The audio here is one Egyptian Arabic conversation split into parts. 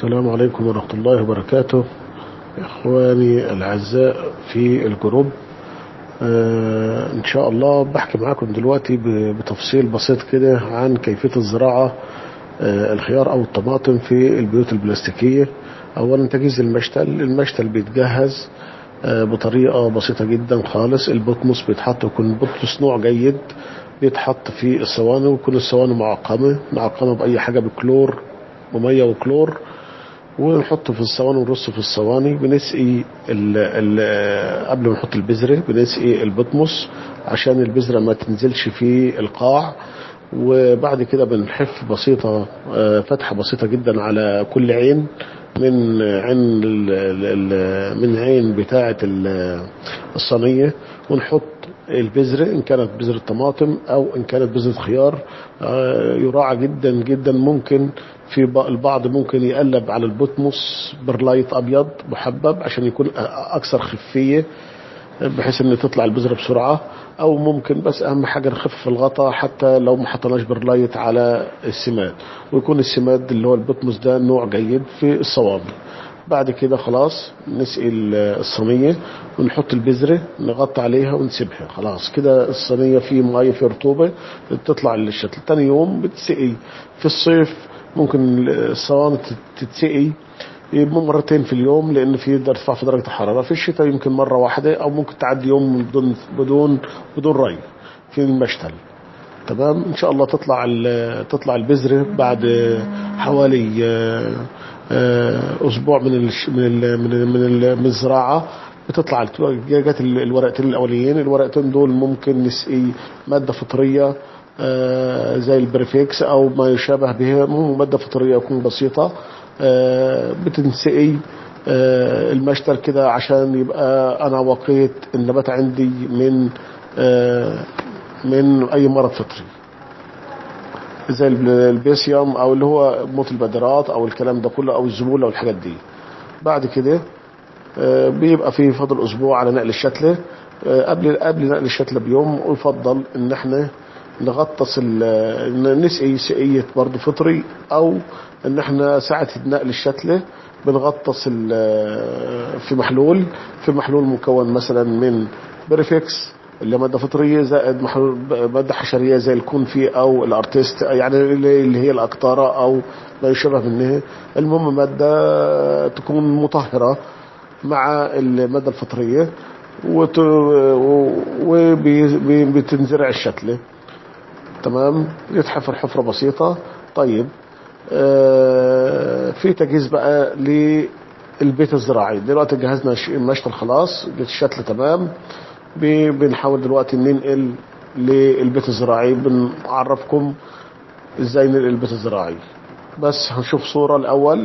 السلام عليكم ورحمة الله وبركاته إخواني الأعزاء في الجروب آه إن شاء الله بحكي معاكم دلوقتي ب- بتفصيل بسيط كده عن كيفية الزراعة آه الخيار أو الطماطم في البيوت البلاستيكية أولا تجهيز المشتل المشتل بيتجهز آه بطريقة بسيطة جدا خالص البطمس بيتحط يكون البطمس نوع جيد بيتحط في الصواني ويكون الصواني معقمة معقمة بأي حاجة بكلور ومية وكلور ونحطه في الصواني ونرصه في الصواني بنسقي ال ال قبل ما نحط البذرة بنسقي البطمس عشان البذرة ما تنزلش في القاع وبعد كده بنحف بسيطة آه، فتحة بسيطة جدا على كل عين من عين ال- ال- ال- من عين بتاعة ال- الصينية ونحط البذرة إن كانت بذرة طماطم أو إن كانت بذرة خيار آه، يراعى جدا جدا ممكن في ب- البعض ممكن يقلب على البطمس برلايت أبيض محبب عشان يكون أ- أكثر خفية بحيث ان تطلع البذره بسرعه او ممكن بس اهم حاجه نخفف الغطاء حتى لو ما حطيناش برلايت على السماد ويكون السماد اللي هو البطمس ده نوع جيد في الصوابع بعد كده خلاص نسقي ال- الصينيه ونحط البذره نغطي عليها ونسيبها خلاص كده الصينيه فيه ميه فيه رطوبه تطلع للشتل تاني يوم بتسقي في الصيف ممكن الصواني تتسقي يبقى مرتين في اليوم لان في ارتفاع في درجه الحراره في الشتاء يمكن مره واحده او ممكن تعدي يوم بدون بدون بدون ري في المشتل تمام ان شاء الله تطلع ال- تطلع البذره بعد حوالي آه، آه، اسبوع من الش- من ال- من ال- من ال- من الزراعه بتطلع جت ال- الورقتين الاوليين الورقتين دول ممكن نسقي ماده فطريه آه، زي البريفيكس او ما يشابه بها مو ماده فطريه تكون بسيطه آه، بتنسقي آه، المشتل كده عشان يبقى انا وقيت النبات عندي من آه، من اي مرض فطري زي الب- البيسيوم او اللي هو موت البدرات او الكلام ده كله او الزبوله والحاجات دي بعد كده آه، بيبقى في فضل اسبوع على نقل الشتله آه، قبل قبل نقل الشتله بيوم يفضل ان احنا نغطس ال- نسقي سقيه برضه فطري او ان احنا ساعه نقل الشتله بنغطس ال- في محلول في محلول مكون مثلا من بريفكس اللي ماده فطريه زائد محلول ماده حشريه زي الكونفي او الارتيست يعني اللي اللي هي الاقطاره او ما يشابه منها المهم ماده تكون مطهره مع الماده الفطريه وت- و- وبي- بتنزرع الشتله تمام يتحفر حفره بسيطه طيب آه، في تجهيز بقى للبيت الزراعي دلوقتي جهزنا الش- المشتل خلاص الشتل تمام ب- بنحاول دلوقتي ننقل للبيت الزراعي بنعرفكم ازاي ننقل البيت الزراعي بس هنشوف صورة الأول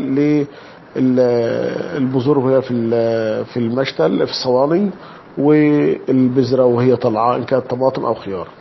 للبذور وهي في ال- في المشتل في الصواني والبذرة وهي طالعة إن كانت طماطم أو خيار